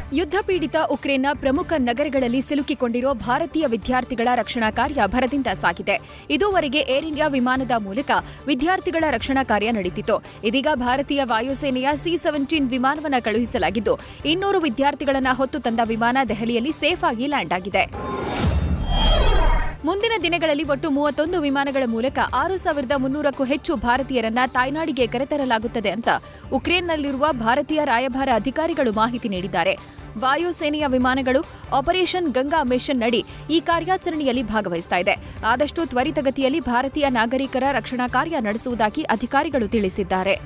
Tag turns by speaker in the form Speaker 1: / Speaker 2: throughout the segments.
Speaker 1: ಯುದ್ಧ ಪೀಡಿತ ಉಕ್ರೇನ್ನ ಪ್ರಮುಖ ನಗರಗಳಲ್ಲಿ ಸಿಲುಕಿಕೊಂಡಿರೋ ಭಾರತೀಯ ವಿದ್ಯಾರ್ಥಿಗಳ ರಕ್ಷಣಾ ಕಾರ್ಯ ಭರದಿಂದ ಸಾಗಿದೆ ಇದುವರೆಗೆ ಏರ್ ಇಂಡಿಯಾ ವಿಮಾನದ ಮೂಲಕ ವಿದ್ಯಾರ್ಥಿಗಳ ರಕ್ಷಣಾ ಕಾರ್ಯ ನಡೆದಿತ್ತು ಇದೀಗ ಭಾರತೀಯ ವಾಯುಸೇನೆಯ ಸಿ ಸೆವೆಂಟೀನ್ ವಿಮಾನವನ್ನು ಕಳುಹಿಸಲಾಗಿದ್ದು ಇನ್ನೂರು ವಿದ್ಯಾರ್ಥಿಗಳನ್ನು ಹೊತ್ತು ತಂದ ವಿಮಾನ ದೆಹಲಿಯಲ್ಲಿ ಸೇಫ್ ಆಗಿ ಲ್ಯಾಂಡ್ ಆಗಿದೆ ಮುಂದಿನ ದಿನಗಳಲ್ಲಿ ಒಟ್ಟು ಮೂವತ್ತೊಂದು ವಿಮಾನಗಳ ಮೂಲಕ ಆರು ಸಾವಿರದ ಮುನ್ನೂರಕ್ಕೂ ಹೆಚ್ಚು ಭಾರತೀಯರನ್ನ ತಾಯ್ನಾಡಿಗೆ ಕರೆತರಲಾಗುತ್ತದೆ ಅಂತ ಉಕ್ರೇನ್ನಲ್ಲಿರುವ ಭಾರತೀಯ ರಾಯಭಾರ ಅಧಿಕಾರಿಗಳು ಮಾಹಿತಿ ನೀಡಿದ್ದಾರೆ ವಾಯುಸೇನೆಯ ವಿಮಾನಗಳು ಆಪರೇಷನ್ ಗಂಗಾ ಮಿಷನ್ ನಡಿ ಈ ಕಾರ್ಯಾಚರಣೆಯಲ್ಲಿ ಭಾಗವಹಿಸ್ತಾ ಇದೆ ಆದಷ್ಟು ತ್ವರಿತಗತಿಯಲ್ಲಿ ಭಾರತೀಯ ನಾಗರಿಕರ ರಕ್ಷಣಾ ಕಾರ್ಯ ನಡೆಸುವುದಾಗಿ ಅಧಿಕಾರಿಗಳು ತಿಳಿಸಿದ್ದಾರೆ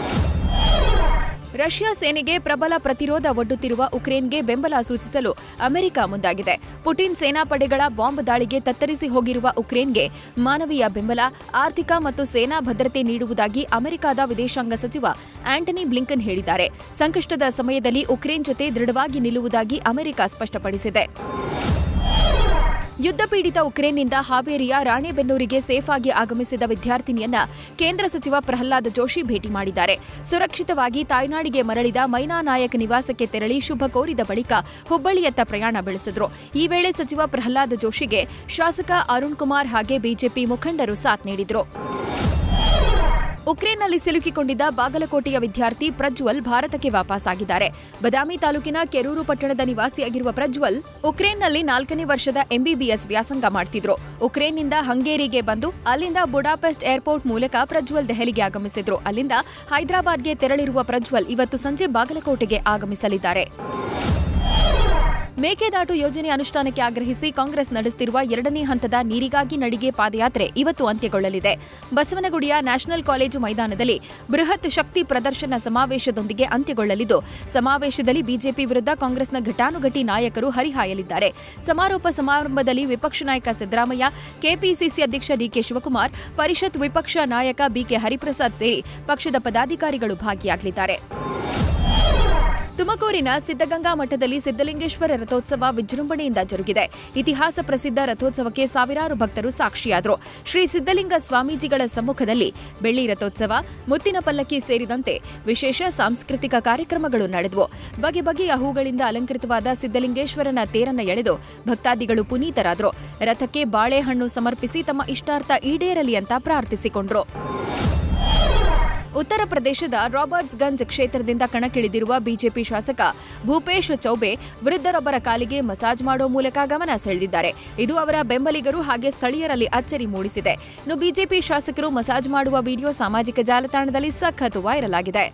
Speaker 1: ರಷ್ಯಾ ಸೇನೆಗೆ ಪ್ರಬಲ ಪ್ರತಿರೋಧ ಒಡ್ಡುತ್ತಿರುವ ಉಕ್ರೇನ್ಗೆ ಬೆಂಬಲ ಸೂಚಿಸಲು ಅಮೆರಿಕ ಮುಂದಾಗಿದೆ ಪುಟಿನ್ ಸೇನಾಪಡೆಗಳ ಬಾಂಬ್ ದಾಳಿಗೆ ತತ್ತರಿಸಿ ಹೋಗಿರುವ ಉಕ್ರೇನ್ಗೆ ಮಾನವೀಯ ಬೆಂಬಲ ಆರ್ಥಿಕ ಮತ್ತು ಸೇನಾ ಭದ್ರತೆ ನೀಡುವುದಾಗಿ ಅಮೆರಿಕದ ವಿದೇಶಾಂಗ ಸಚಿವ ಆಂಟನಿ ಬ್ಲಿಂಕನ್ ಹೇಳಿದ್ದಾರೆ ಸಂಕಷ್ಟದ ಸಮಯದಲ್ಲಿ ಉಕ್ರೇನ್ ಜೊತೆ ದೃಢವಾಗಿ ನಿಲ್ಲುವುದಾಗಿ ಅಮೆರಿಕ ಸ್ಪಷ್ಟಪಡಿಸಿದೆ ಯುದ್ಧ ಪೀಡಿತ ಉಕ್ರೇನ್ನಿಂದ ಹಾವೇರಿಯ ರಾಣೆಬೆನ್ನೂರಿಗೆ ಸೇಫ್ ಆಗಿ ಆಗಮಿಸಿದ ವಿದ್ಯಾರ್ಥಿನಿಯನ್ನ ಕೇಂದ್ರ ಸಚಿವ ಪ್ರಹ್ಲಾದ್ ಜೋಶಿ ಭೇಟಿ ಮಾಡಿದ್ದಾರೆ ಸುರಕ್ಷಿತವಾಗಿ ತಾಯ್ನಾಡಿಗೆ ಮರಳಿದ ಮೈನಾ ನಾಯಕ್ ನಿವಾಸಕ್ಕೆ ತೆರಳಿ ಶುಭ ಕೋರಿದ ಬಳಿಕ ಹುಬ್ಬಳ್ಳಿಯತ್ತ ಪ್ರಯಾಣ ಬೆಳೆಸಿದ್ರು ಈ ವೇಳೆ ಸಚಿವ ಪ್ರಹ್ಲಾದ್ ಜೋಶಿಗೆ ಶಾಸಕ ಅರುಣ್ ಕುಮಾರ್ ಹಾಗೆ ಬಿಜೆಪಿ ಮುಖಂಡರು ಸಾಥ್ ನೀಡಿದ್ರು ಉಕ್ರೇನ್ನಲ್ಲಿ ಸಿಲುಕಿಕೊಂಡಿದ್ದ ಬಾಗಲಕೋಟೆಯ ವಿದ್ಯಾರ್ಥಿ ಪ್ರಜ್ವಲ್ ಭಾರತಕ್ಕೆ ವಾಪಸ್ಸಾಗಿದ್ದಾರೆ ಬದಾಮಿ ತಾಲೂಕಿನ ಕೆರೂರು ಪಟ್ಟಣದ ನಿವಾಸಿಯಾಗಿರುವ ಪ್ರಜ್ವಲ್ ಉಕ್ರೇನ್ನಲ್ಲಿ ನಾಲ್ಕನೇ ವರ್ಷದ ಎಂಬಿಬಿಎಸ್ ವ್ಯಾಸಂಗ ಮಾಡ್ತಿದ್ರು ಉಕ್ರೇನ್ನಿಂದ ಹಂಗೇರಿಗೆ ಬಂದು ಅಲ್ಲಿಂದ ಬುಡಾಪೆಸ್ಟ್ ಏರ್ಪೋರ್ಟ್ ಮೂಲಕ ಪ್ರಜ್ವಲ್ ದೆಹಲಿಗೆ ಆಗಮಿಸಿದ್ರು ಅಲ್ಲಿಂದ ಹೈದರಾಬಾದ್ಗೆ ತೆರಳಿರುವ ಪ್ರಜ್ವಲ್ ಇವತ್ತು ಸಂಜೆ ಬಾಗಲಕೋಟೆಗೆ ಆಗಮಿಸಲಿದ್ದಾರೆ ಮೇಕೆದಾಟು ಯೋಜನೆ ಅನುಷ್ಠಾನಕ್ಕೆ ಆಗ್ರಹಿಸಿ ಕಾಂಗ್ರೆಸ್ ನಡೆಸುತ್ತಿರುವ ಎರಡನೇ ಹಂತದ ನೀರಿಗಾಗಿ ನಡಿಗೆ ಪಾದಯಾತ್ರೆ ಇವತ್ತು ಅಂತ್ಯಗೊಳ್ಳಲಿದೆ ಬಸವನಗುಡಿಯ ನ್ಯಾಷನಲ್ ಕಾಲೇಜು ಮೈದಾನದಲ್ಲಿ ಬೃಹತ್ ಶಕ್ತಿ ಪ್ರದರ್ಶನ ಸಮಾವೇಶದೊಂದಿಗೆ ಅಂತ್ಯಗೊಳ್ಳಲಿದ್ದು ಸಮಾವೇಶದಲ್ಲಿ ಬಿಜೆಪಿ ವಿರುದ್ಧ ಕಾಂಗ್ರೆಸ್ನ ಘಟಾನುಘಟಿ ನಾಯಕರು ಹರಿಹಾಯಲಿದ್ದಾರೆ ಸಮಾರೋಪ ಸಮಾರಂಭದಲ್ಲಿ ವಿಪಕ್ಷ ನಾಯಕ ಸಿದ್ದರಾಮಯ್ಯ ಕೆಪಿಸಿಸಿ ಅಧ್ಯಕ್ಷ ಡಿಕೆ ಶಿವಕುಮಾರ್ ಪರಿಷತ್ ವಿಪಕ್ಷ ನಾಯಕ ಬಿಕೆ ಹರಿಪ್ರಸಾದ್ ಸೇರಿ ಪಕ್ಷದ ಪದಾಧಿಕಾರಿಗಳು ಭಾಗಿಯಾಗಲಿದ್ದಾರೆ ತುಮಕೂರಿನ ಸಿದ್ದಗಂಗಾ ಮಠದಲ್ಲಿ ಸಿದ್ದಲಿಂಗೇಶ್ವರ ರಥೋತ್ಸವ ವಿಜೃಂಭಣೆಯಿಂದ ಜರುಗಿದೆ ಇತಿಹಾಸ ಪ್ರಸಿದ್ಧ ರಥೋತ್ಸವಕ್ಕೆ ಸಾವಿರಾರು ಭಕ್ತರು ಸಾಕ್ಷಿಯಾದರು ಶ್ರೀ ಸಿದ್ದಲಿಂಗ ಸ್ವಾಮೀಜಿಗಳ ಸಮ್ಮುಖದಲ್ಲಿ ಬೆಳ್ಳಿ ರಥೋತ್ಸವ ಮುತ್ತಿನ ಪಲ್ಲಕ್ಕಿ ಸೇರಿದಂತೆ ವಿಶೇಷ ಸಾಂಸ್ಕೃತಿಕ ಕಾರ್ಯಕ್ರಮಗಳು ನಡೆದವು ಬಗೆ ಬಗೆಯ ಹೂಗಳಿಂದ ಅಲಂಕೃತವಾದ ಸಿದ್ದಲಿಂಗೇಶ್ವರನ ತೇರನ್ನ ಎಳೆದು ಭಕ್ತಾದಿಗಳು ಪುನೀತರಾದರು ರಥಕ್ಕೆ ಬಾಳೆಹಣ್ಣು ಸಮರ್ಪಿಸಿ ತಮ್ಮ ಇಷ್ಟಾರ್ಥ ಈಡೇರಲಿ ಅಂತ ಪ್ರಾರ್ಥಿಸಿಕೊಂಡ್ರು ಉತ್ತರ ಪ್ರದೇಶದ ರಾಬರ್ಟ್ಸ್ಗಂಜ್ ಕ್ಷೇತ್ರದಿಂದ ಕಣಕ್ಕಿಳಿದಿರುವ ಬಿಜೆಪಿ ಶಾಸಕ ಭೂಪೇಶ್ ಚೌಬೆ ವೃದ್ಧರೊಬ್ಬರ ಕಾಲಿಗೆ ಮಸಾಜ್ ಮಾಡೋ ಮೂಲಕ ಗಮನ ಸೆಳೆದಿದ್ದಾರೆ ಇದು ಅವರ ಬೆಂಬಲಿಗರು ಹಾಗೆ ಸ್ಥಳೀಯರಲ್ಲಿ ಅಚ್ಚರಿ ಮೂಡಿಸಿದೆ ಇನ್ನು ಬಿಜೆಪಿ ಶಾಸಕರು ಮಸಾಜ್ ಮಾಡುವ ವಿಡಿಯೋ ಸಾಮಾಜಿಕ ಜಾಲತಾಣದಲ್ಲಿ ಸಖತ್ ವೈರಲ್ ಆಗಿದೆ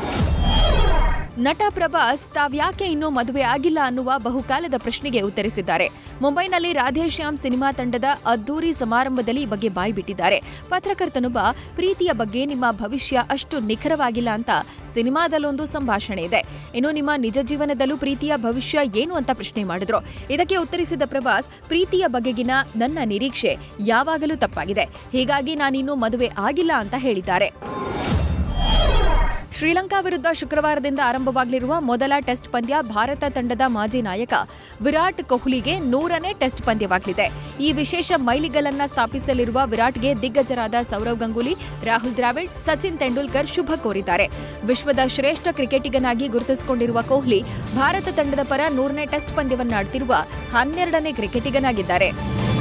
Speaker 1: ನಟ ಪ್ರಭಾಸ್ ತಾವ್ಯಾಕೆ ಇನ್ನೂ ಮದುವೆ ಆಗಿಲ್ಲ ಅನ್ನುವ ಬಹುಕಾಲದ ಪ್ರಶ್ನೆಗೆ ಉತ್ತರಿಸಿದ್ದಾರೆ ಮುಂಬೈನಲ್ಲಿ ರಾಧೇಶ್ಯಾಮ್ ಸಿನಿಮಾ ತಂಡದ ಅದ್ದೂರಿ ಸಮಾರಂಭದಲ್ಲಿ ಈ ಬಗ್ಗೆ ಬಾಯ್ಬಿಟ್ಟಿದ್ದಾರೆ ಪತ್ರಕರ್ತನೊಬ್ಬ ಪ್ರೀತಿಯ ಬಗ್ಗೆ ನಿಮ್ಮ ಭವಿಷ್ಯ ಅಷ್ಟು ನಿಖರವಾಗಿಲ್ಲ ಅಂತ ಸಿನಿಮಾದಲ್ಲೊಂದು ಸಂಭಾಷಣೆ ಇದೆ ಇನ್ನು ನಿಮ್ಮ ನಿಜ ಜೀವನದಲ್ಲೂ ಪ್ರೀತಿಯ ಭವಿಷ್ಯ ಏನು ಅಂತ ಪ್ರಶ್ನೆ ಮಾಡಿದ್ರು ಇದಕ್ಕೆ ಉತ್ತರಿಸಿದ ಪ್ರಭಾಸ್ ಪ್ರೀತಿಯ ಬಗೆಗಿನ ನನ್ನ ನಿರೀಕ್ಷೆ ಯಾವಾಗಲೂ ತಪ್ಪಾಗಿದೆ ಹೀಗಾಗಿ ನಾನಿನ್ನೂ ಮದುವೆ ಆಗಿಲ್ಲ ಅಂತ ಹೇಳಿದ್ದಾರೆ ಶ್ರೀಲಂಕಾ ವಿರುದ್ಧ ಶುಕ್ರವಾರದಿಂದ ಆರಂಭವಾಗಲಿರುವ ಮೊದಲ ಟೆಸ್ಟ್ ಪಂದ್ಯ ಭಾರತ ತಂಡದ ಮಾಜಿ ನಾಯಕ ವಿರಾಟ್ ಕೊಹ್ಲಿಗೆ ನೂರನೇ ಟೆಸ್ಟ್ ಪಂದ್ಯವಾಗಲಿದೆ ಈ ವಿಶೇಷ ಮೈಲಿಗಲ್ಲನ್ನ ಸ್ಥಾಪಿಸಲಿರುವ ವಿರಾಟ್ಗೆ ದಿಗ್ಗಜರಾದ ಸೌರವ್ ಗಂಗೂಲಿ ರಾಹುಲ್ ದ್ರಾವಿಡ್ ಸಚಿನ್ ತೆಂಡೂಲ್ಕರ್ ಶುಭ ಕೋರಿದ್ದಾರೆ ವಿಶ್ವದ ಶ್ರೇಷ್ಠ ಕ್ರಿಕೆಟಿಗನಾಗಿ ಗುರುತಿಸಿಕೊಂಡಿರುವ ಕೊಹ್ಲಿ ಭಾರತ ತಂಡದ ಪರ ನೂರನೇ ಟೆಸ್ಟ್ ಪಂದ್ಯವನ್ನಾಡ್ತಿರುವ ಹನ್ನೆರಡನೇ ಕ್ರಿಕೆಟಿಗನಾಗಿದ್ದಾರೆ